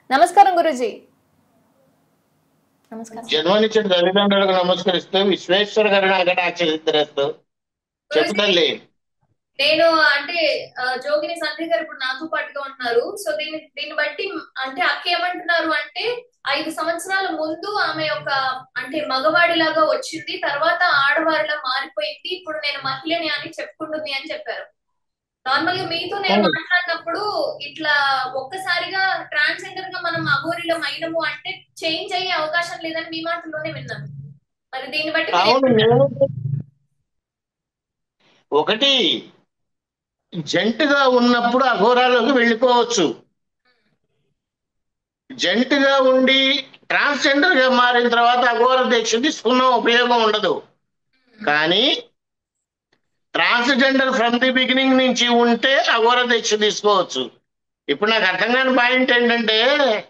నమస్కారం గురుజీ నమస్కారం జన్మనిచ్చిన తల్లిదండ్రులకు నమస్కరిస్తూ విశ్వేశ్వర గారిని అక్కడ ఆచరిస్తూ చెప్పు తల్లి నేను అంటే ఆ, జోగిని సంధ్య గారు ఇప్పుడు నాతో పాటుగా ఉన్నారు సో దీని దీన్ని బట్టి అంటే అక్క ఏమంటున్నారు అంటే ఐదు సంవత్సరాల ముందు ఆమె ఒక అంటే మగవాడిలాగా వచ్చింది తర్వాత ఆడవారిలా మారిపోయింది ఇప్పుడు నేను మహిళని అని చెప్పుకుంటుంది అని చెప్పారు నార్మల్ గా మీతో నేను అవును. మాట్లాడినప్పుడు ఇట్లా ఒక్కసారిగా ట్రాన్స్జెండర్ గా మనం అఘోరిలం అయినము అంటే చేంజ్ అయ్యే అవకాశం లేదని మీ మాటల్లోనే విన్నాను మరి దీన్ని బట్టి మీరు అవును నేను ఒకటి జంటుగా ఉన్నప్పుడు అఘోరాలోకి వెళ్ళిపోవచ్చు జంటుగా ఉండి ట్రాన్స్జెండర్ గా మారిన తర్వాత అఘోర దీక్ష తీసుకున్న ఉపయోగం ఉండదు కానీ ట్రాన్స్జెండర్ ఫ్రమ్ ది బిగినింగ్ నుంచి ఉంటే అఘోర దీక్ష తీసుకోవచ్చు ఇప్పుడు నాకు అర్థం కాని పాయింట్ ఏంటంటే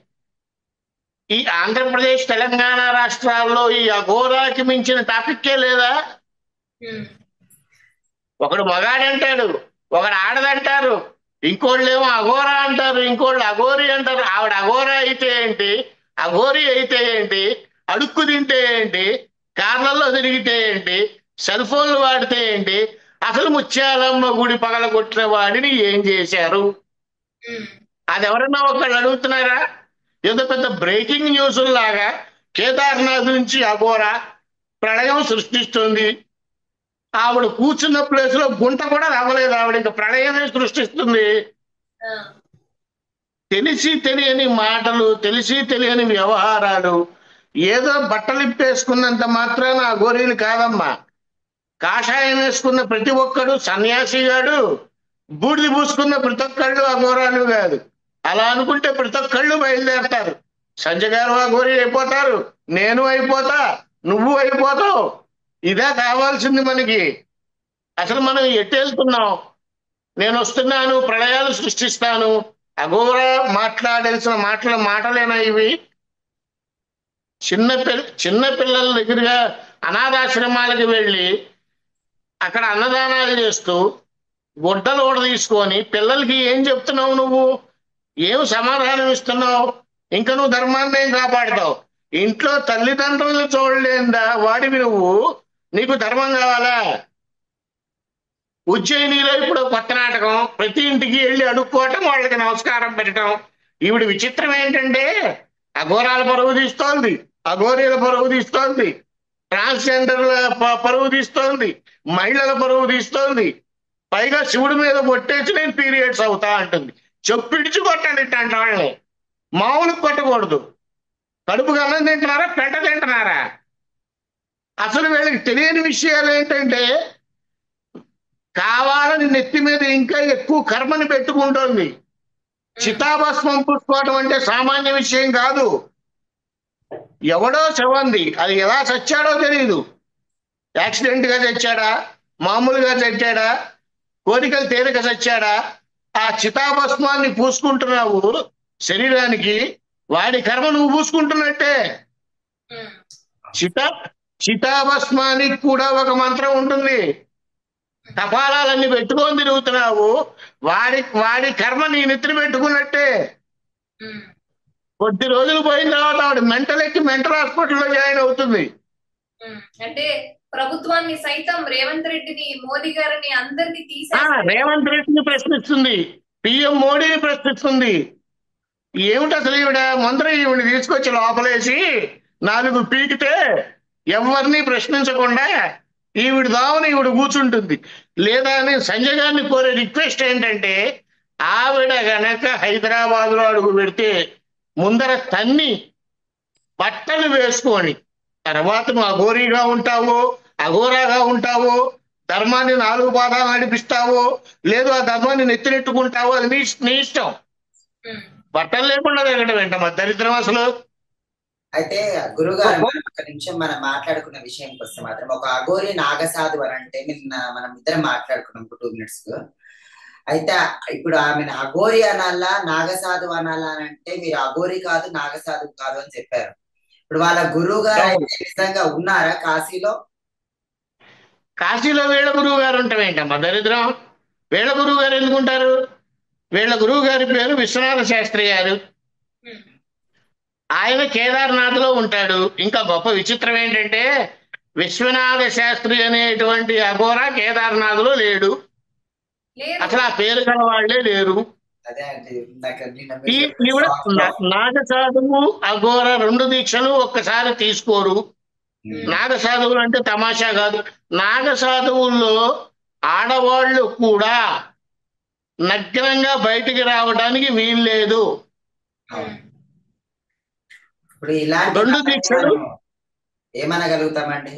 ఈ ఆంధ్రప్రదేశ్ తెలంగాణ రాష్ట్రాల్లో ఈ అఘోరాకి మించిన టాపిక్కే లేదా ఉమ్, ఒకడు మగాడంటాడు ఒకడు ఆడదంటారు ఇంకోళ్ళు ఏమో అఘోరా అంటారు ఇంకోళ్ళు అఘోరి అంటారు ఆవిడ అఘోరా అయితే ఏంటి అఘోరి అయితే ఏంటి అడుక్కు తింటే ఏంటి కార్లలో తిరిగితే ఏంటి సెల్ ఫోన్లు వాడితే ఏంటి అసలు ముత్యాలమ్మ గుడి పగల కొట్టిన వాడిని ఏం చేశారు ఉమ్, అది ఎవరన్నా ఒకళ్ళు అడుగుతున్నారా ఏదో పెద్ద బ్రేకింగ్ న్యూస్ లాగా కేదార్నాథ్ నుంచి అఘోరా ప్రళయం సృష్టిస్తుంది ఆవిడ కూర్చున్న ప్లేస్ లో గుంట కూడా రావలేదు ఆవిడ ఇంకా ప్రళయమే సృష్టిస్తుంది ఆ, తెలిసి తెలియని మాటలు తెలిసి తెలియని వ్యవహారాలు ఏదో బట్టలు ఇప్పేసుకున్నంత మాత్రాన ఆ గోరీలు కాదమ్మా కాషాయం వేసుకున్న ప్రతి ఒక్కడు సన్యాసిగాడు బూడిద పూసుకున్న ప్రతి ఒక్కళ్ళు అఘోరాలు కాదు అలా అనుకుంటే ప్రతి ఒక్కళ్ళు బయలుదేరతారు సంజయ్ గారు అఘోరి అయిపోతారు నేను అయిపోతా నువ్వు అయిపోతావు ఇదే కావాల్సింది మనకి అసలు మనం ఎటు వెళ్తున్నాం నేను వస్తున్నాను ప్రళయాలు సృష్టిస్తాను అఘోర మాట్లాడాల్సిన మాటల మాటలేనా ఇవి చిన్న పిల్ల చిన్న పిల్లల దగ్గరగా అనాథాశ్రమాలకు వెళ్ళి అక్కడ అన్నదానాలు చేస్తూ గుడ్డలు కూడా తీసుకొని పిల్లలకి ఏం చెప్తున్నావు నువ్వు ఏం సమాధానం ఇస్తున్నావు ఇంకా నువ్వు ధర్మాన్ని ఏం కాపాడుతావు ఇంట్లో తల్లిదండ్రులను చూడలేందా వాడివి నువ్వు నీకు ధర్మం కావాలా ఉజ్జయినిలో ఇప్పుడు కొత్త నాటకం ప్రతి ఇంటికి వెళ్ళి అడుక్కోవటం వాళ్ళకి నమస్కారం పెట్టడం ఈవిడ విచిత్రం ఏంటంటే అఘోరాల పరువు తీస్తోంది అఘోరీల పరువు తీస్తోంది ట్రాన్స్జెండర్ల ప- పరువు తీస్తోంది మహిళల పరువు తీస్తోంది పైగా శివుడి మీద కొట్టేసి నేను పీరియడ్స్ అవుతా అంటుంది చెప్పిడిచి కొట్టండి ఇట్లాంటి వాళ్ళని మామూలు కొట్టకూడదు కడుపుకి అన్నం తింటున్నారా పెంట తింటున్నారా అసలు వీళ్ళకి తెలియని విషయాలు ఏంటంటే కావాలని నెత్తి మీద ఇంకా ఎక్కువ కర్మని పెట్టుకుంటోంది చితాభస్మం పుచ్చుకోవటం అంటే సామాన్య విషయం కాదు ఎవడో చవంది అది ఎలా చచ్చాడో తెలియదు యాక్సిడెంట్ గా చచ్చాడా మామూలుగా చచ్చాడా కోరికలు తేలిక చచ్చాడా ఆ చితాభస్మాన్ని పూసుకుంటున్నావు శరీరానికి వాడి కర్మ నువ్వు పూసుకుంటున్నట్టే ఉమ్, చిత చితాభస్మానికి కూడా ఒక మంత్రం ఉంటుంది తపాలాలన్నీ పెట్టుకొని తిరుగుతున్నావు వాడి వాడి కర్మ నీ నెత్తిన పెట్టుకున్నట్టే ఉమ్. కొద్ది రోజులు పోయిన తర్వాత ఆవిడ మెంటల్ ఎక్కి మెంటల్ హాస్పిటల్లో జాయిన్ అవుతుంది ఉమ్, అంటే ప్రభుత్వాన్ని సైతం రేవంత్ రెడ్డిని మోదీ గారిని అందరినీ ఆ తీసేసి రేవంత్ రెడ్డిని ప్రశ్నిస్తుంది పిఎం మోడీని ప్రశ్నిస్తుంది ఏమిటి అసలు ఈవిడ ముందర ఈవిడ తీసుకొచ్చి లోపలేసి నాలుగు పీకితే ఎవరిని ప్రశ్నించకుండా ఈవిడ దావని ఈవిడ కూర్చుంటుంది లేదా అని సంజయ్ గారిని కోరే రిక్వెస్ట్ ఏంటంటే ఆవిడ గనక హైదరాబాద్ లో అడుగు పెడితే ముందర తన్ని బట్టలు వేసుకొని తర్వాత నువ్వు అఘోరీగా ఉంటావో అఘోరాగా ఉంటావో ధర్మాన్ని నాలుగు పాదాలు నడిపిస్తావో లేదు ఆ ధర్మాన్ని నెత్తినెట్టుకుంటావో అది నీ నీ ఇష్టం ఉమ్, బట్టలు లేకుండా తిరగడం ఏంటమ్మా దరిద్రం అసలు అయితే గురుగారు ఒక నిమిషం మనం మాట్లాడుకున్న విషయంకి వస్తే మాత్రం ఒక అఘోరి నాగసాధు అని అంటే నిన్న మనం ఇద్దరం మాట్లాడుకున్నాం టూ మినిట్స్ అయితే ఇప్పుడు ఆమెను అఘోరి అనాలా నాగసాధు అనాలా అని అంటే మీరు అఘోరి కాదు నాగసాధు కాదు అని చెప్పారు ఇప్పుడు వాళ్ళ గురువు గారు అయితే నిజంగా ఉన్నారా కాశీలో కాశీలో వీళ్ళ గురువు గారు ఉంటాం ఏంటమ్మా దరిద్రం వీళ్ళ గురువు గారు ఎందుకుంటారు వీళ్ళ గురువు గారి పేరు విశ్వనాథ శాస్త్రి గారు ఉమ్, ఆయన కేదార్నాథ్ లో ఉంటాడు ఇంకా గొప్ప విచిత్రం ఏంటంటే విశ్వనాథ శాస్త్రి అనేటువంటి అఘోర కేదార్నాథ్ లో లేడు లేదు అసలు ఆ పేరు గల వాళ్ళే లేరు అదే అంటే ఇందాక నిన్న ఈ మీరు చెప్పిన ఈవిడ soft నా- నాగసాధువు అఘోర రెండు దీక్షలు ఒక్కసారి తీసుకోరు ఉమ్. నాగసాధువులు అంటే తమాషా కాదు నాగసాధువుల్లో ఆడవాళ్ళు కూడా నగ్నంగా బయటికి రావడానికి వీల్లేదు అవును. ఇప్పుడు ఇలాంటి రెండు వాళ్ళని దీక్షలు? మనం ఏమనగలుగుతామండి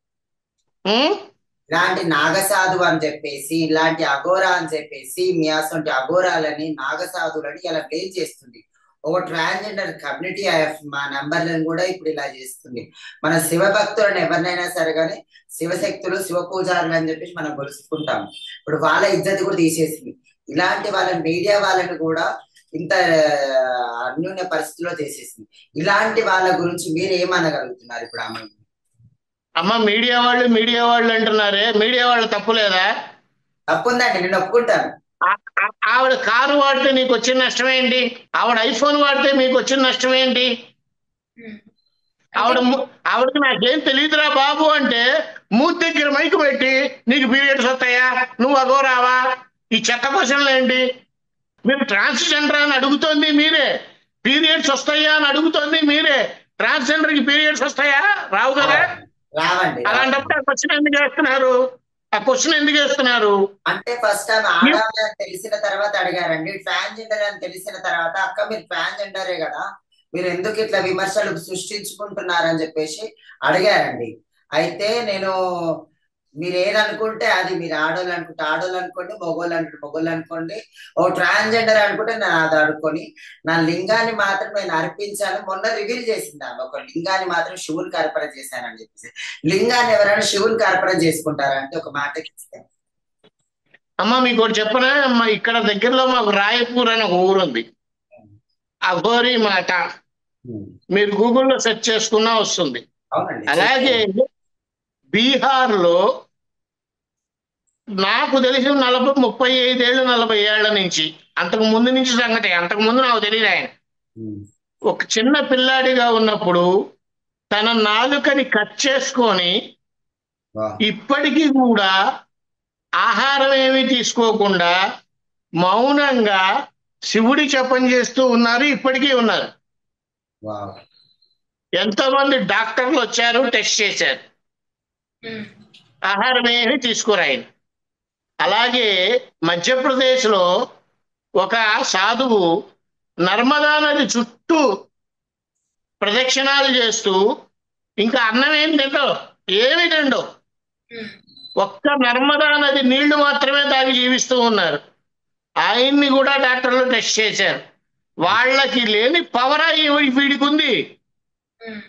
ఉం? ఇలాంటి నాగసాధు అని చెప్పేసి ఇలాంటి అఘోరా అని చెప్పేసి మీ అసంటి అఘోరాలని నాగసాధులని ఇలా బ్లేమ్ చేస్తుంది ఒక ట్రాన్స్జెండర్ కమ్యూనిటీ మా నంబర్లను కూడా ఇప్పుడు ఇలా చేస్తుంది మన శివ భక్తులను ఎవరినైనా సరే కానీ శివశక్తులు శివ పూజారులు అని చెప్పేసి మనం కొలుసుకుంటాం ఇప్పుడు వాళ్ళ ఇజ్జత్ కూడా తీసేసింది ఇలాంటి వాళ్ళ మీడియా వాళ్ళని కూడా ఇంత అన్యూన్య పరిస్థితిలో చేసేసింది ఇలాంటి వాళ్ళ గురించి మీరు ఏమనగలుగుతున్నారు ఇప్పుడు ఆమె అమ్మ మీడియా వాళ్ళు మీడియా వాళ్ళు అంటున్నారే మీడియా వాళ్ళు తప్పులేదా తప్పుందండి నేను ఒప్పుకుంటాను ఆ- ఆ- ఆవిడ కారు వాడితే నీకు వచ్చిన నష్టం ఏంటి ఆవిడ ఐఫోన్ వాడితే మీకు వచ్చిన నష్టం ఏంటి ఉమ్. ఆవిడ ము- ఆవిడకి నాకేం తెలియదురా బాబు అంటే మూతి దగ్గర మైకు పెట్టి నీకు పీరియడ్స్ వస్తాయా నువ్వు అగోరావా ఈ చెత్త క్వశ్చన్లు ఏంటి మీరు ట్రాన్స్జెండర్ అని అడుగుతోంది మీరే పీరియడ్స్ వస్తాయా అని అడుగుతోంది మీరే ట్రాన్స్జెండర్ కి పీరియడ్స్ వస్తాయా రావు కదా రావండి అలాంటప్పుడు ఆ క్వశ్చన్ ఎందుకు వేస్తున్నారు ఆ క్వశ్చన్ ఎందుకు వేస్తున్నారు అంటే ఫస్ట్ టైం ఆడాలి అని తెలిసిన తర్వాత అడిగారండి ట్రాన్స్జెండర్ అని తెలిసిన తర్వాత అక్క మీరు ట్రాన్స్జెండరే కదా మీరు ఎందుకు ఇట్లా విమర్శలు సృష్టించుకుంటున్నారని చెప్పేసి అడిగారండి అయితే నేను మీరు ఏదనుకుంటే అది మీరు ఆడోళ్ళు అనుకుంటే ఆడోళ్ళు అనుకోండి మొగోళ్ళు అనుకుంటే మొగోళ్ళు అనుకోండి ఓ ట్రాన్స్జెండర్ అనుకుంటే నేను అది అనుకొని నా లింగాన్ని మాత్రం నేను అర్పించాను మొన్న రివీల్ చేసింది ఆమె ఒక లింగాన్ని మాత్రం శివునికి అర్పణ చేశానని చెప్పేసి లింగాన్ని ఎవరైనా శివునికి అర్పణ చేసుకుంటారా అంటే ఒక మాటకి ఇస్తే అమ్మ మీకు ఒకటి చెప్పనా అమ్మ ఇక్కడ దగ్గరలో మాకు రాయపూర్ అని ఒక ఊరుంది అఘోరి మాట మీరు గూగుల్లో సెర్చ్ చేసుకున్నా వస్తుంది అవునండి అలాగే బీహార్ లో నాకు తెలిసి నలభై ముప్పై ఐదేళ్ళు నలభై ఏళ్ల నుంచి అంతకు ముందు నుంచి సంగతి అంతకు ముందు నాకు తెలియదు ఆయన ఉమ్. ఒక చిన్న పిల్లాడిగా ఉన్నప్పుడు తన నాలుకని కట్ చేసుకొని వా. ఇప్పటికీ కూడా ఆహారం ఏమీ తీసుకోకుండా మౌనంగా శివుడి జపం చేస్తూ ఉన్నారు ఇప్పటికీ ఉన్నారు వావ్. ఎంతో మంది డాక్టర్లు వచ్చారు టెస్ట్ చేశారు ఉమ్. ఆహారం ఏమీ తీసుకురాయను అలాగే మధ్యప్రదేశ్ లో ఒక సాధువు నర్మదా నది చుట్టూ ప్రదక్షిణాలు చేస్తూ ఇంకా అన్నం ఏం తిండవు ఏమి తిండవు ఉమ్. ఒక్క నర్మదా నది నీళ్లు మాత్రమే తాగి జీవిస్తూ ఉన్నారు ఆయన్ని కూడా డాక్టర్లు టెస్ట్ చేశారు వాళ్ళకి లేని పవర్ వీడికి ఉంది ఉమ్.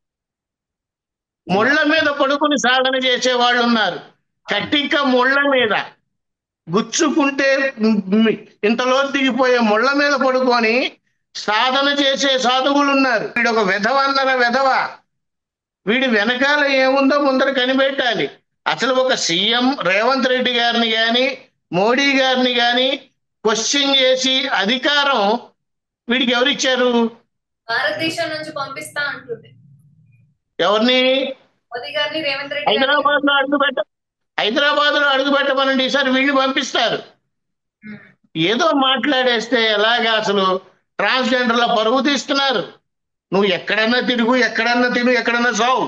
ముళ్ళ మీద పడుకుని సాధన చేసే వాళ్ళు ఉన్నారు కట్టిక ముళ్ళ మీద గుచ్చుకుంటే మ్, ఇంతలో దిగిపోయే ముళ్ళ మీద పడుకొని సాధన చేసే సాధువులు ఉన్నారు వీడు ఒక వెధవ అన్నర వెధవ వీడి వెనకాల ఏముందో ముందర కనిపెట్టాలి అసలు ఒక సీఎం రేవంత్ రెడ్డి గారిని గాని మోడీ గారిని గాని క్వశ్చన్ చేసి అధికారం వీడికి ఎవరిచ్చారు భారతదేశం నుంచి పంపిస్తా అంటుంది ఎవరిని మోదీ గారిని రేవంత్ రెడ్డి గారిని హైదరాబాద్ లో అడుగుపెట్ట హైదరాబాద్ లో అడుగుపెట్టమనండి ఈసారి వీళ్ళు పంపిస్తారు ఉమ్. ఏదో మాట్లాడేస్తే ఎలాగా అసలు ట్రాన్స్జెండర్ల పరువు తీస్తున్నారు నువ్వు ఎక్కడన్నా తిరుగు ఎక్కడన్నా తిరుగు ఎక్కడన్నా సావు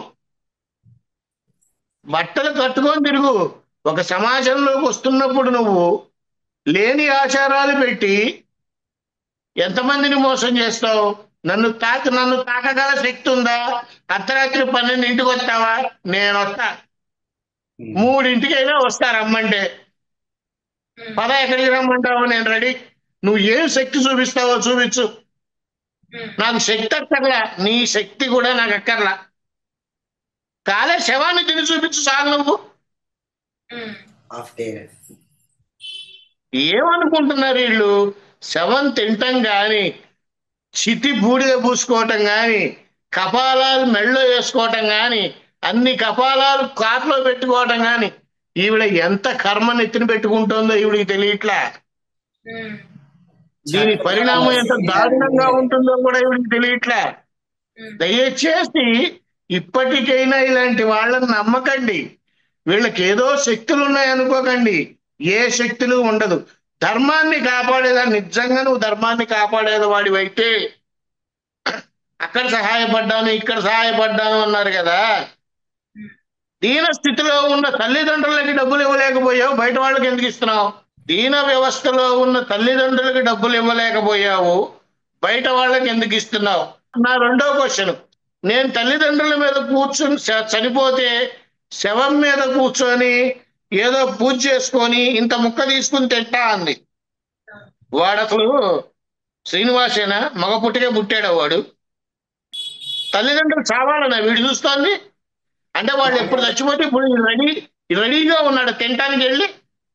బట్టలు కట్టుకొని తిరుగు ఒక సమాజంలోకి వస్తున్నప్పుడు నువ్వు లేని ఆచారాలు పెట్టి ఎంతమందిని మోసం చేస్తావు నన్ను తాక నన్ను తాకగల శక్తి ఉందా అర్ధరాత్రి పన్నెండింటికి వస్తావా నేను వస్తా ఉమ్. మూడింటికైనా వస్తా రమ్మంటే ఉమ్. పద ఎక్కడికి రమ్మంటావు నేను రెడీ నువ్వు ఏం శక్తి చూపిస్తావో చూపించు ఉమ్. నాకు శక్తి అక్కర్లా నీ శక్తి కూడా నాకు అక్కర్లా కాలే శవాన్ని తిని చూపించు చాలు నువ్వు ఉమ్. ఆఫ్ డే ఏమనుకుంటున్నారు వీళ్ళు శవం తింటం గాని చితి బూడిద పూసుకోవటం గాని కపాలాలు మెళ్ళో వేసుకోవటం గాని అన్ని కపాలాలు కార్లో పెట్టుకోవటం గాని ఈవిడ ఎంత కర్మ నెత్తిన పెట్టుకుంటుందో ఈవిడికి తెలియట్లా ఉమ్. దీని పరిణామం ఎంత దారుణంగా ఉంటుందో కూడా ఈవిడికి తెలియట్లే ఉమ్, దయచేసి ఇప్పటికైనా ఇలాంటి వాళ్ళని నమ్మకండి వీళ్ళకి ఏదో శక్తులు ఉన్నాయనుకోకండి ఏ శక్తులు ఉండదు ధర్మాన్ని కాపాడేదా నిజంగా నువ్వు ధర్మాన్ని కాపాడేది వాడివైతే అక్కడ సహాయపడ్డాను ఇక్కడ సహాయపడ్డాను అన్నారు కదా దీన స్థితిలో ఉన్న తల్లిదండ్రులకి డబ్బులు ఇవ్వలేకపోయావు బయట వాళ్ళకి ఎందుకు ఇస్తున్నావు దీన వ్యవస్థలో ఉన్న తల్లిదండ్రులకి డబ్బులు ఇవ్వలేకపోయావు బయట వాళ్ళకి ఎందుకు ఇస్తున్నావు నా రెండో క్వశ్చన్ నేను తల్లిదండ్రుల మీద కూర్చుని చ- చనిపోతే శవం మీద కూర్చొని ఏదో పూజ చేసుకొని ఇంత ముక్క తీసుకుని తింటా అంది వాడు అసలు శ్రీనివాసేనా మగ పుట్టికే పుట్టాడు వాడు తల్లిదండ్రులు చావాలన్నా వీడు చూస్తోంది అంటే వాళ్ళు ఎప్పుడు చచ్చిపోతే ఇప్పుడు రెడీ రెడీగా ఉన్నాడు తినటానికి వెళ్ళి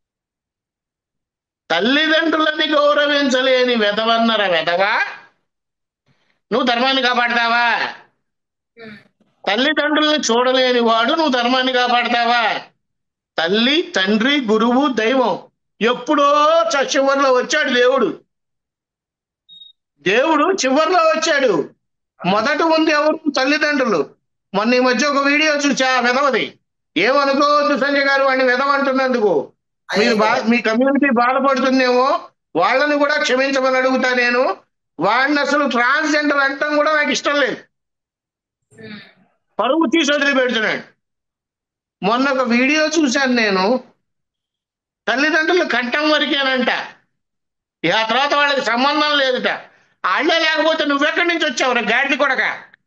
తల్లిదండ్రులని గౌరవించలేని వెధవన్నర వెధవా నువ్వు ధర్మాన్ని కాపాడతావా ఉమ్, తల్లిదండ్రులను చూడలేని వాడు నువ్వు ధర్మాన్ని కాపాడతావా తల్లి తండ్రి గురువు దైవం ఎప్పుడో చ- చివర్లో వచ్చాడు దేవుడు దేవుడు చివర్లో వచ్చాడు మొదట ఉంది ఎవరు తల్లిదండ్రులు మొన్న ఈ మధ్య ఒక వీడియో చూసా వెధవది ఏమనుకోవద్దు సంజయ్ గారు వాడిని వెధవంటున్నందుకు మీరు బా మీ కమ్యూనిటీ బాధపడుతుందేమో వాళ్ళని కూడా క్షమించమని అడుగుతా నేను వాడిని అసలు ట్రాన్స్జెండర్ అంటాం కూడా నాకు ఇష్టం లేదు ఉమ్, పరువు తీసి వదిలిపెడుతున్నాడు మొన్న ఒక వీడియో చూశాను నేను తల్లిదండ్రులు కంఠం వరకేనంట ఇక ఆ తర్వాత వాళ్ళకి సంబంధం లేదుట వాళ్ళే లేకపోతే నువ్వెక్కడి నుంచి వచ్చావురా గాడిని కొడక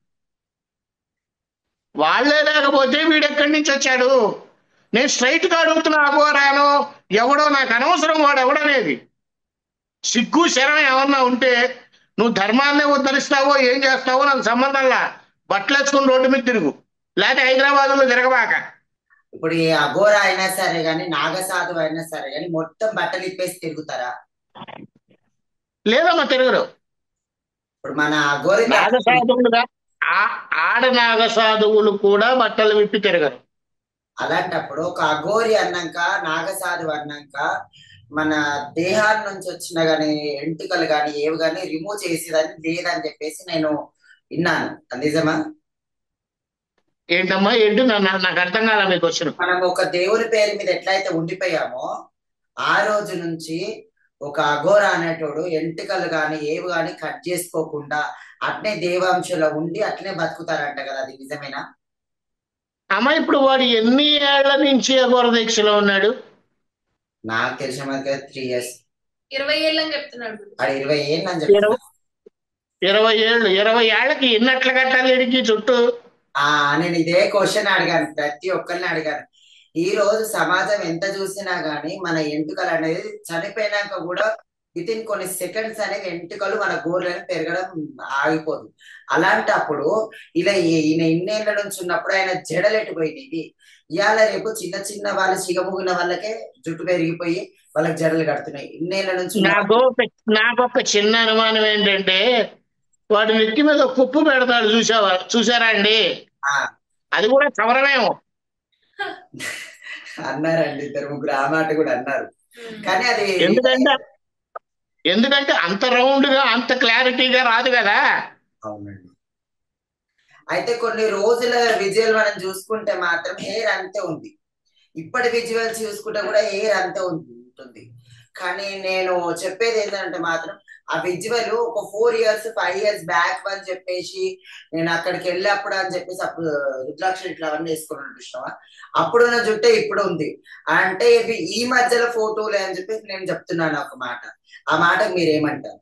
వాళ్ళే లేకపోతే వీడెక్కడి నుంచి వచ్చాడు నేను స్ట్రైట్ గా అడుగుతున్నా అఘోరాను ఎవడో నాకు అనవసరం వాడు ఎవడనేది సిగ్గు శరం ఏమన్నా ఉంటే నువ్వు ధర్మాన్ని ఉద్ధరిస్తావో ఏం చేస్తావో నాకు సంబంధంలా బట్టలు వేసుకుని రోడ్డు మీద తిరుగు లేకపోతే హైదరాబాద్ లో తిరగబాక ఇప్పుడు ఈ అఘోర అయినా సరే గాని నాగసాధు అయినా సరే గాని మొత్తం బట్టలు ఇప్పేసి తిరుగుతారా లేదమ్మా తిరగరు ఇప్పుడు మన అఘోరి నాగసాధువులుగా ఆ- ఆడ నాగసాధువులు కూడా బట్టలు విప్పి తిరగరు అలాంటప్పుడు ఒక అఘోరి అన్నాక నాగసాధు అన్నాక మన దేహాన్ని నుంచి వచ్చిన గాని ఎంటుకలు గాని ఏవి గాని రిమూవ్ చేసేదని లేదని చెప్పేసి నేను విన్నాను అది నిజమా ఏంటమ్మా ఏంటి నా- నా- నాకు అర్థం కాల మీ క్వశ్చన్ మనం ఒక దేవుని పేరు మీద ఎట్లయితే ఉండిపోయామో ఆ రోజు నుంచి ఒక అఘోర అనేటోడు ఎంటుకలు గాని ఏవి గాని కట్ చేసుకోకుండా అట్నే దేవాంశలో ఉండి అట్నే బతుకుతారంట కదా అది నిజమేనా అమ్మ ఇప్పుడు వాడు ఎన్ని ఏళ్ల నుంచి అఘోర దీక్షలో ఉన్నాడు నాకు తెలిసిన మనకి త్రీ ఇయర్స్ ఇరవై ఏళ్ళని చెప్తున్నాడు గురు. ఆడ ఇరవై ఏళ్ళు అని చెప్తున్నా ఇరవై ఏళ్ళు ఇరవై ఏళ్ళకి ఎన్నట్లు కట్టాలి ఇడికి చుట్టూ ఆ నేను ఇదే క్వశ్చన్ అడిగాను ప్రతి ఒక్కరిని అడిగాను ఈ రోజు సమాజం ఎంత చూసినా గానీ మన ఎంటుకలు అనేది చనిపోయినాక కూడా విత్ ఇన్ కొన్ని సెకండ్స్ అనేవి ఎంటుకలు మన గోర్లను పెరగడం ఆగిపోదు అలాంటప్పుడు ఇలా ఈ- ఈయన ఇన్నేళ్ల నుంచి ఉన్నప్పుడు ఆయన జడలు ఎటుపోయినవి ఇవాళ రేపు చిన్న చిన్న వాళ్ళు చిగముగిన వాళ్ళకే జుట్టు పెరిగిపోయి వాళ్ళకి జడలు కడుతున్నాయి ఇన్నేళ్ల నుంచి ఉన్న- నాకు ఒక- నాకు ఒక చిన్న అనుమానం ఏంటంటే వాడు నెత్తి మీద ఒక కుప్పు పెడతాడు చూసావా చూసారా అండి ఆ, అది కూడా చవరమేమో అన్నారండి ఇద్దరు ముగ్గురు ఆ మాట కూడా అన్నారు ఉమ్, కానీ అది ఎందుకంటే ఎందుకంటే అంత రౌండ్ గా అంత క్లారిటీగా రాదు కదా అవునండి అయితే కొన్ని రోజుల విజువల్ మనం చూసుకుంటే మాత్రం హెయిర్ అంతే ఉంది ఇప్పటి విజువల్స్ చూసుకుంటే కూడా హెయిర్ అంతే ఉంది- ఉంటుంది కానీ నేను చెప్పేది ఏంటంటే మాత్రం ఆ విజువల్ ఒక four years five years back అని చెప్పేసి నేను అక్కడికి వెళ్ళినప్పుడు అని చెప్పేసి అప్పుడు రుద్రాక్ష ఇట్లా అవన్నీ వేసుకున్నాను చూసినావా అప్పుడున్న జుట్టే ఇప్పుడు ఉంది అంటే ఇవి ఈ మధ్యలో ఫోటోలే అని చెప్పేసి నేను చెప్తున్నాను ఒక మాట ఆ మాటకు మీరేమంటారు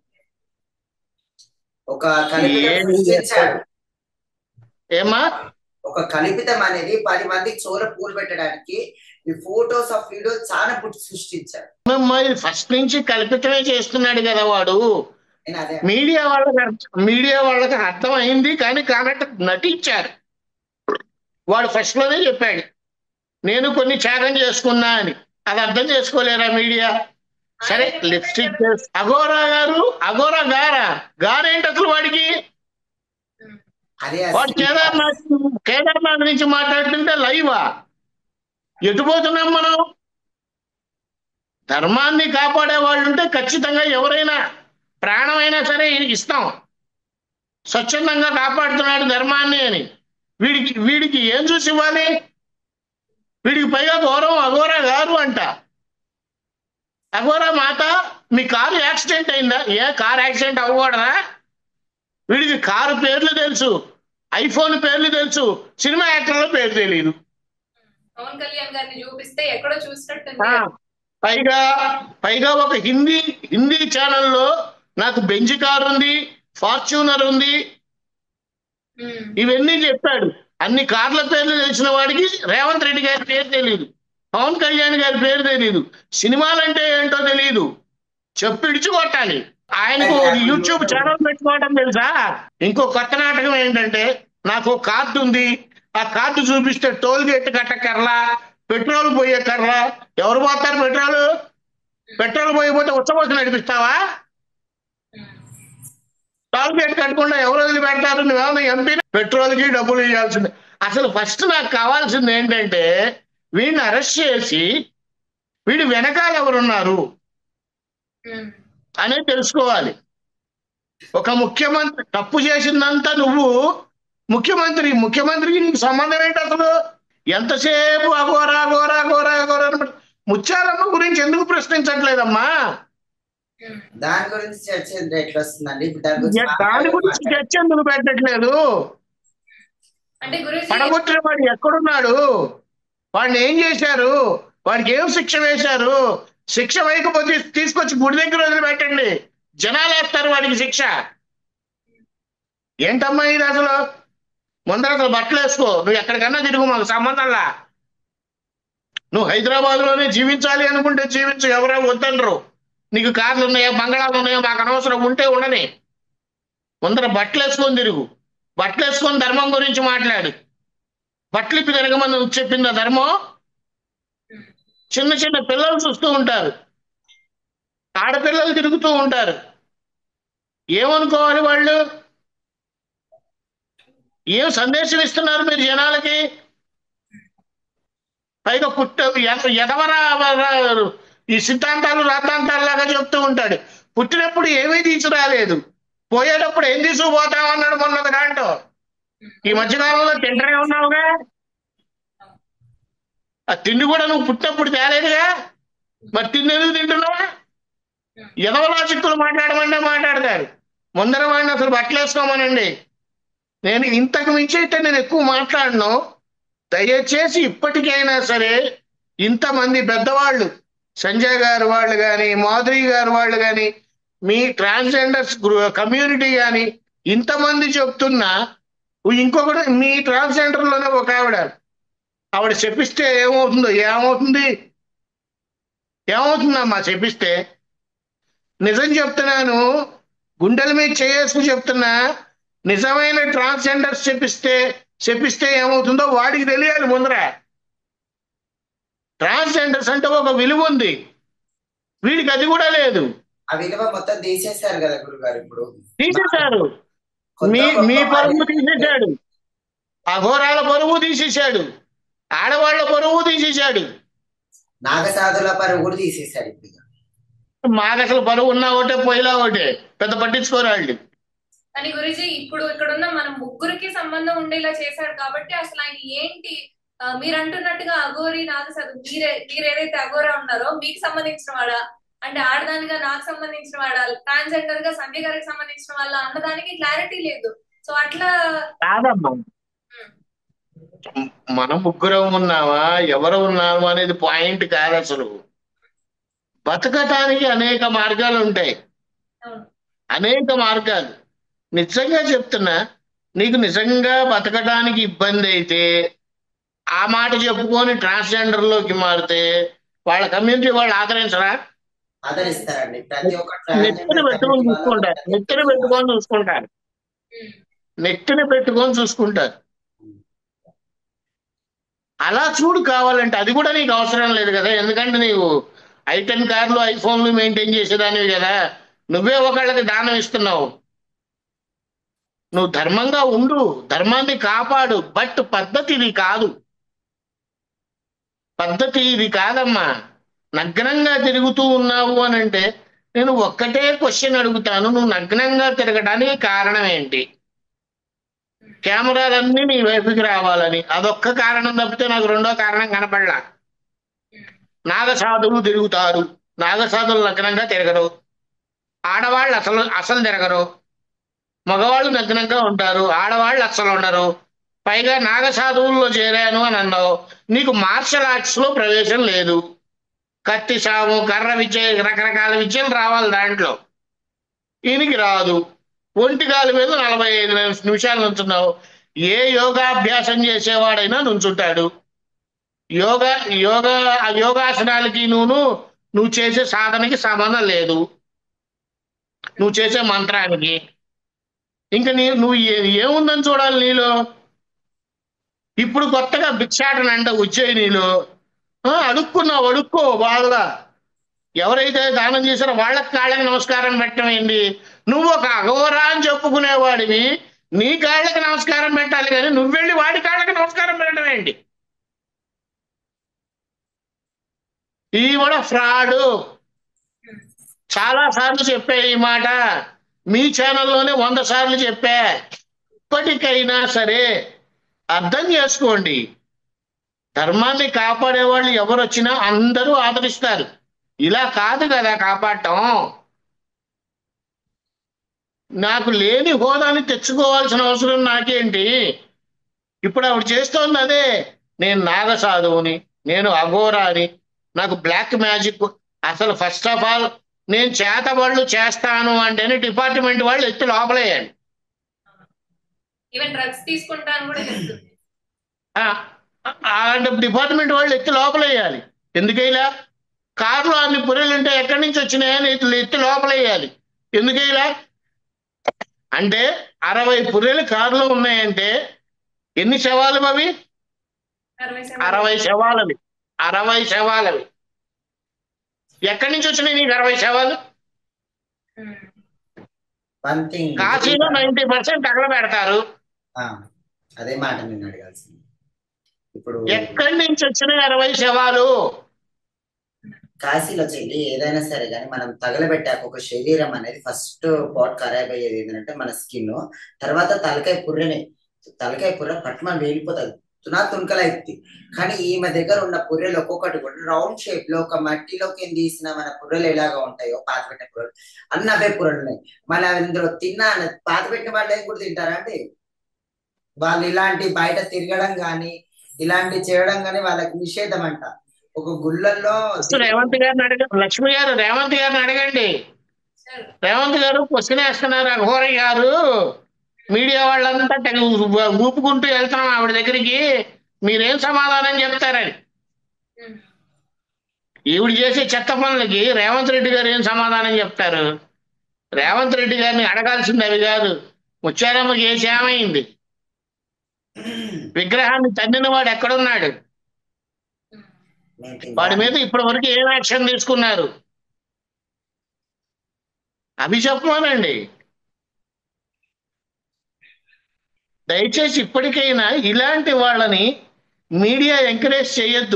ఒక కల్పితం ఏమి సృష్టించాడు ఏమా ఒక కల్పితం అనేది పది మందికి చోర పూలు పెట్టడానికి ఈ ఫోటోస్ ఆఫ్ వీడియో చాలా పుట్టి సృష్టించాడు ఫస్ట్ నుంచి కల్పితమే చేస్తున్నాడు కదా వాడు నేను అదే మీడియా వాళ్ళకి అర్థ- మీడియా వాళ్ళకి అర్థం అయింది కానీ కాబట్టి నటించారు వాడు ఫస్ట్ లోనే చెప్పాడు నేను కొన్ని త్యాగం చేసుకున్నా అని అది అర్థం చేసుకోలేరా మీడియా సరే లిప్స్టిక్ అఘోరా గారు అఘోరా గారా గారేంటి అసలు వాడికి ఉమ్, అదే వాడు కేదార్నాథ్ కేదార్నాథ్ నుంచి మాట్లాడుతుంటే లైవా ఎటు పోతున్నాం మనం ధర్మాన్ని కాపాడే వాళ్ళు ఉంటే ఖచ్చితంగా ఎవరైనా ప్రాణమైనా సరే ఇస్తాం స్వచ్ఛందంగా కాపాడుతున్నాడు ధర్మాన్ని అని వీడికి వీడికి ఏం చూసి ఇవ్వాలి వీడికి పైగా గౌరవం అఘోరా గారు అంట అఘోరా మాత మీ కారు యాక్సిడెంట్ అయిందా ఏ కారు యాక్సిడెంట్ అవ్వకూడదా వీడికి కారు పేర్లు తెలుసు ఐఫోన్ పేర్లు తెలుసు సినిమా యాక్టర్ల పేరు తెలియదు పవన్ కళ్యాణ్ గారిని చూపిస్తే ఎక్కడో చూసినట్టుంది ఆ, పైగా పైగా ఒక హిందీ హిందీ ఛానల్లో నాకు బెంజ్ కార్ ఉంది ఫార్చ్యూనర్ ఉంది ఉమ్, ఇవన్నీ చెప్పాడు అన్ని కార్ల పేర్లు తెలిసిన వాడికి రేవంత్ రెడ్డి గారి పేరు తెలియదు పవన్ కళ్యాణ్ గారి పేరు తెలియదు సినిమాలంటే ఏంటో తెలియదు చెప్పి ఇడిచి కొట్టాలి ఆయనకు యూట్యూబ్ ఛానల్ పెట్టుకోవడం తెలుసా ఇంకో కొత్త నాటకం ఏంటంటే నాకు ఒక కార్డు ఉంది ఆ కార్డు చూపిస్తే టోల్ గేట్ కట్టకర్లా పెట్రోల్ పోయే కర్లా ఎవరు పోతారు పెట్రోల్ పెట్రోల్ పోయిపోతే ఉచ్చబోసి నడిపిస్తావా ఉమ్, టోల్ గేట్ కట్టకుండా ఎవరు వదిలి పెడతారు నువ్వేమన్నా ఎంపీ పెట్రోల్ కి డబ్బులు ఇవ్వాల్సిందే అసలు ఫస్ట్ నాకు కావాల్సింది ఏంటంటే వీడిని అరెస్ట్ చేసి వీడి వెనకాల ఎవరున్నారు ఉమ్, అనేది తెలుసుకోవాలి ఒక ముఖ్యమంత్రి తప్పు చేసిందంతా నువ్వు ముఖ్యమంత్రి ముఖ్యమంత్రికి నీకు సంబంధం ఏంటి అసలు ఎంతసేపు అఘోరా అఘోరా అఘోరా అఘోరా అని ముత్యాలమ్మ గురించి ఎందుకు ప్రశ్నించట్లేదమ్మా ఉమ్. దాని గురించి చర్చ ఎట్లా వస్తుందండి ఇప్పుడు దాని గురించి ఏ దాని గురించి మాట్లాడే- చర్చ ఎందుకు పెట్టట్లేదు అంటే గురుజీ పడగొట్టిన వాడు ఎక్కడున్నాడు వాడిని ఏం చేశారు వాడికి ఏం శిక్ష వేశారు శిక్ష వేయకపోతే తీసుకొచ్చి గుడి దగ్గర వదిలిపెట్టండి జనాలు వేస్తారు వాడికి శిక్ష ఏంటమ్మా ఇది అసలు ముందర అసలు బట్టలు వేసుకో నువ్వు ఎక్కడికన్నా తిరుగు మాకు సంబంధంలా నువ్వు హైదరాబాద్ లోనే జీవించాలి అనుకుంటే జీవించు ఎవరో వద్దనరు నీకు కార్లు ఉన్నాయా బంగళాలు ఉన్నాయా మాకు అనవసరం ఉంటే ఉండని ముందర బట్టలు వేసుకొని తిరుగు బట్టలు వేసుకొని ధర్మం గురించి మాట్లాడు బట్టలు ఇప్పి తిరగమని నువ్వు చెప్పింది ఆ ధర్మం చిన్న చిన్న పిల్లలు చూస్తూ ఉంటారు ఆడపిల్లలు తిరుగుతూ ఉంటారు ఏమనుకోవాలి వాళ్ళు ఏం సందేశం ఇస్తున్నారు మీరు జనాలకి పైగా పుట్ట ఎద- ఎదవరా రా- ఈ సిద్ధాంతాలు రాద్ధాంతాలు లాగా చెప్తూ ఉంటాడు పుట్టినప్పుడు ఏమీ తీసుకురాలేదు పోయేటప్పుడు ఏం తీసుకుపోతామన్నాడు మొన్న ఒక దాంట్లో ఈ మధ్యకాలంలో తింటనే ఉన్నావుగా ఆ తిండి కూడా నువ్వు పుట్టినప్పుడు తేలేదుగా మరి తిండి ఎందుకు తింటున్నావా ఎదవలా చిక్కులు మాట్లాడమంటే మాట్లాడతారు ముందర వాడిని అసలు బట్టలు వేసుకోమనండి నేను ఇంతకు మించి అయితే నేను ఎక్కువ మాట్లాడను దయచేసి ఇప్పటికైనా సరే ఇంతమంది పెద్దవాళ్ళు సంజయ్ గారు వాళ్ళు కానీ మాధురి గారు వాళ్ళు కానీ మీ ట్రాన్స్జెండర్స్ కమ్యూనిటీ కానీ ఇంతమంది చెప్తున్నా ఇంకొకటి మీ ట్రాన్స్జెండర్ లోనే ఒక ఆవిడ ఆవిడ చెప్పిస్తే ఏమవుతుందో ఏమవుతుంది ఏమవుతుందమ్మా చెప్పిస్తే నిజం చెప్తున్నాను గుండెల మీద చేసుకు చెప్తున్నా నిజమైన ట్రాన్స్జెండర్స్ చెప్పిస్తే చెప్పిస్తే ఏమవుతుందో వాడికి తెలియాలి ముందర ట్రాన్స్జెండర్స్ అంటే ఒక విలువ ఉంది వీడికి అది కూడా లేదు ఆ విలువ మొత్తం తీసేశారు కదా గురుగారు ఇప్పుడు తీసేశారు కొత్త మీ గొప్ప మీ పరువు వారి- తీసేశాడు అఘోరాల పరువు తీసేశాడు ఆడవాళ్ల పరువు తీసేశాడు నాగసాధుల పరువు కూడా తీసేశారు ఇప్పుడు ఇక. మాకు అసలు పరువు ఉన్నా ఒకటే పోయిలా ఒకటే పెద్ద పట్టించుకోరాళ్ళు కానీ గురుజీ ఇప్పుడు ఇక్కడ ఉన్న మన ముగ్గురికి సంబంధం ఉండేలా చేశాడు కాబట్టి అసలు ఆయన ఏంటి ఆ, మీరు అంటున్నట్టుగా అఘోరి నాకు స- మీరే మీరు ఏదైతే అఘోరా ఉన్నారో మీకు సంబంధించిన వాడా అంటే ఆడదానిగా నాకు సంబంధించిన వాడా ట్రాన్స్జెండర్ గా సంధ్య గారికి సంబంధించిన వాళ్ళ అన్నదానికి క్లారిటీ లేదు సో అట్లా కాదమ్మా మనం ముగ్గురం ఉన్నావా ఎవరు ఉన్నాము అనేది పాయింట్ కాదు అసలు బతకటానికి అనేక మార్గాలు ఉంటాయి అవును అనేక మార్గాలు నిజంగా చెప్తున్నా నీకు నిజంగా బతకడానికి ఇబ్బంది అయితే ఆ మాట చెప్పుకొని ట్రాన్స్జెండర్ లోకి మారితే వాళ్ళ కమ్యూనిటీ వాళ్ళు ఆదరించరా ఆదరిస్తారండి ప్రతి ఒక్క నెత్తిన పెట్టుకొని చూసుకుంటారు నెత్తిన పెట్టుకొని చూసుకుంటారు ఉమ్, నెత్తిన పెట్టుకొని చూసుకుంటారు అలా చూడు కావాలంటే అది కూడా నీకు అవసరం లేదు కదా ఎందుకంటే నీవు ఐటెన్ కార్లు ఐఫోన్లు మెయింటైన్ చేసేదానివి కదా నువ్వే ఒకళ్ళకి దానం ఇస్తున్నావు నువ్వు ధర్మంగా ఉండు ధర్మాన్ని కాపాడు బట్ పద్ధతి ఇది కాదు పద్ధతి ఇది కాదమ్మా నగ్నంగా తిరుగుతూ ఉన్నావు అని అంటే నేను ఒక్కటే క్వశ్చన్ అడుగుతాను నువ్వు నగ్నంగా తిరగడానికి కారణం ఏంటి కెమెరాలన్నీ నీ వైపుకి రావాలని అదొక్క కారణం తప్పితే నాకు రెండో కారణం కనపడలా నాగసాధువులు తిరుగుతారు నాగసాధువులు లగ్నంగా తిరగరు ఆడవాళ్ళు అసలు అసలు తిరగరు మగవాళ్ళు నగ్నంగా ఉంటారు ఆడవాళ్ళు అస్సలు ఉండరు పైగా నాగసాధువుల్లో చేరాను అని అన్నావు నీకు మార్షల్ ఆర్ట్స్ లో ప్రవేశం లేదు కత్తి సాము కర్ర విద్య రకరకాల విద్యలు రావాలి దాంట్లో ఈయనకి రాదు ఒంటికాలు మీద నలభై ఐదు నిమిషాలు నుంచున్నావు ఏ యోగాభ్యాసం చేసేవాడైనా నుంచుంటాడు యోగా యోగా ఆ యోగాసనాలకి నువ్వు నువ్వు చేసే సాధనకి సంబంధం లేదు నువ్వు చేసే మంత్రానికి ఇంకా నీ నువ్వు ఏ- ఏముందని చూడాలి నీలో ఇప్పుడు కొత్తగా భిక్షాటన అంట ఉజ్జయినిలో ఆ, అడుక్కున్నావు అడుక్కో బాగా ఎవరైతే దానం చేశారో వాళ్ళకి కాళ్ళకి నమస్కారం పెట్టడం ఏంటి నువ్వు ఒక అఘోరా అని చెప్పుకునేవాడివి నీ కాళ్ళకి నమస్కారం పెట్టాలి కానీ నువ్వు వెళ్ళి వాడి కాళ్ళకి నమస్కారం పెట్టడం ఏంటి ఇది కూడా ఫ్రాడ్ చాలా సార్లు చెప్పా ఈ మాట మీ ఛానల్లోనే వంద సార్లు చెప్పా ఇప్పటికైనా సరే అర్థం చేసుకోండి ధర్మాన్ని కాపాడే వాళ్ళు ఎవరు వచ్చినా అందరూ ఆదరిస్తారు ఇలా కాదు కదా కాపాడటం నాకు లేని హోదాని తెచ్చుకోవాల్సిన అవసరం నాకేంటి ఇప్పుడు ఆవిడ చేస్తోంది అదే నేను నాగసాధువుని నేను అఘోరాని నాకు బ్లాక్ మ్యాజిక్ అసలు ఫస్ట్ ఆఫ్ ఆల్ నేను చేతబళ్ళు చేస్తాను అంటేనే డిపార్ట్మెంట్ వాళ్ళు ఎత్తి లోపలేయండి ఈవెన్ డ్రగ్స్ తీసుకుంటాను కూడా చెప్తుంది ఆ, అలాంటి డిపార్ట్మెంట్ వాళ్ళు ఎత్తి లోపలేయాలి ఎందుకైలా కారులో అన్ని పుర్రెలు ఉంటే ఎక్కడి నుంచి వచ్చినాయని ఎత్తి ఎత్తి లోపలేయాలి ఎందుకైలా అంటే అరవై పుర్రెలు కారులో ఉన్నాయంటే ఎన్ని శవాలు అవి అరవై అరవై శవాలవి అరవై శవాలవి ఎక్కడి నుంచి వచ్చినాయి నీకు అరవై శవాలు ఉమ్. వన్ థింగ్ కాశీలో నైన్టీ పర్సెంట్ తగల పెడతారు అదే మాట నేను అడగాల్సింది ఇప్పుడు ఎక్కడి నుంచి వచ్చినాయి అరవై శవాలు కాశీలో చెల్లి ఏదైనా సరే కానీ మనం తగలబెట్టాక ఒక శరీరం అనేది ఫస్ట్ పాట్ ఖరాబ్ అయ్యేది ఏంటంటే మన స్కిన్ తర్వాత తలకాయ పుర్రెనే తలకాయ పుర్రె పట్టుమని వేలిపోతుంది తునా తునకలైద్ది కానీ ఈమె దగ్గర ఉన్న పుర్రెలు ఒక్కొక్కటి కూడా రౌండ్ షేప్ లో ఒక మట్టిలోకి తీసిన మన పుర్రెలు ఎలాగా ఉంటాయో పాత పెట్టిన పుర్రెలు అన్ని అవే పుర్రెలు ఉన్నాయి మన ఇందులో తిన్నా పాత పెట్టిన వాళ్ళు ఏం కూడా తింటారా అంటే వాళ్ళు ఇలాంటి బయట తిరగడం గాని ఇలాంటి చేయడం గాని వాళ్ళకి నిషేధం అంట ఒక గుళ్ళల్లో ఫస్ట్ రేవంత్ గారిని అడగండి లక్ష్మి గారు రేవంత్ గారిని అడగండి సార్ రేవంత్ గారు క్వశ్చన్ వేస్తున్నారు అఘోరయ్య గారు మీడియా వాళ్ళంతా తెగ ఊ- ఊపుకుంటూ వెళ్తున్నాం ఆవిడ దగ్గరికి మీరేం సమాధానం చెప్తారని ఉమ్. ఈవిడ చేసే చెత్త పనులకి రేవంత్ రెడ్డి గారు ఏం సమాధానం చెప్తారు రేవంత్ రెడ్డి గారిని అడగాల్సింది అవి కాదు ముత్యారమ్మ కేసు ఏమైంది విగ్రహాన్ని తన్నిన వాడు ఎక్కడున్నాడు ఉమ్. మేము వాడి మీద ఇప్పటి వరకు ఏం యాక్షన్ తీసుకున్నారు అవి చెప్పమానండి దయచేసి ఇప్పటికైనా ఇలాంటి వాళ్ళని మీడియా ఎంకరేజ్ చేయొద్దు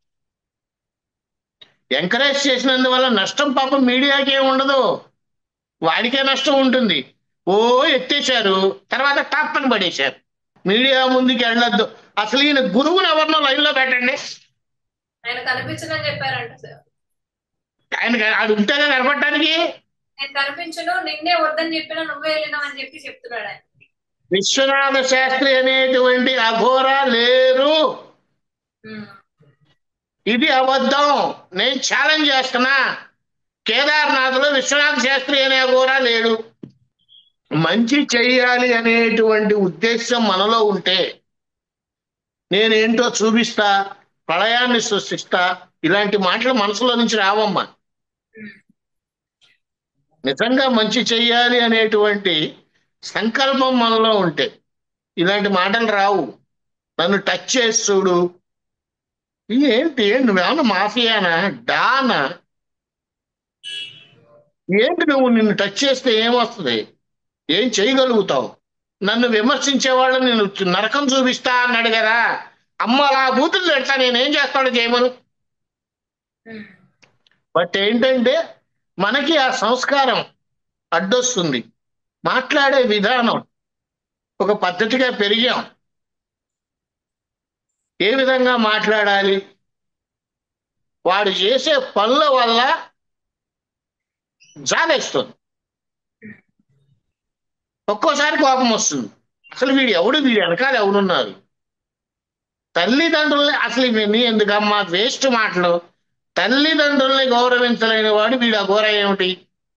ఎంకరేజ్ చేసినందువల్ల నష్టం పాపం మీడియాకి ఏం ఉండదు వాడికే నష్టం ఉంటుంది ఓ ఎత్తేశారు తర్వాత టాప్ అని పడేశారు మీడియా ముందుకు వెళ్ళొద్దు అసలు ఈయన గురువుని ఎవరినో లైన్లో పెట్టండి ఆయన కనిపించదని చెప్పారంట సార్ ఆయన ఆడు ఉంటేనే కనపడటానికి నేను కనిపించను నిన్నే వద్దని చెప్పినా నువ్వే వెళ్ళినావు అని చెప్పి చెప్తున్నాడు ఆయన విశ్వనాథ శాస్త్రి అనేటువంటి అఘోర లేరు ఉమ్. ఇది అబద్ధం నేను ఛాలెంజ్ చేస్తున్నా కేదార్నాథ్ లో విశ్వనాథ శాస్త్రి అనే అఘోర లేడు మంచి చెయ్యాలి అనేటువంటి ఉద్దేశం మనలో ఉంటే నేనేంటో చూపిస్తా ప్రళయాన్ని సృష్టిస్తా ఇలాంటి మాటలు మనసులో నుంచి రావమ్మా ఉమ్. నిజంగా మంచి చెయ్యాలి అనేటువంటి సంకల్పం మనలో ఉంటే ఇలాంటి మాటలు రావు నన్ను టచ్ చేసి చూడు ఏంటి నువ్వేమన్నా మాఫియానా డానా ఏంటి నువ్వు నిన్ను టచ్ చేస్తే ఏమొస్తుంది ఏం చేయగలుగుతావు నన్ను విమర్శించే వాళ్ళని నేను నరకం చూపిస్తా అన్నాడు కదా అమ్మ అలా బూతులు పెడతా నేనేం చేస్తాడు చేయమను ఉమ్. బట్ ఏంటంటే మనకి ఆ సంస్కారం అడ్డొస్తుంది మాట్లాడే విధానం ఒక పద్ధతిగా పెరిగాం ఏ విధంగా మాట్లాడాలి వాడు చేసే పనుల వల్ల జాలేస్తుంది ఒక్కోసారి కోపం వస్తుంది అసలు వీడు ఎవడు వీడు వెనకాల ఎవడున్నారు తల్లిదండ్రుల్ని అసలు ఇవన్నీ ఎందుకమ్మా వేస్ట్ మాటలు తల్లిదండ్రుల్ని గౌరవించలేని వాడు వీడు అఘోర ఏమిటి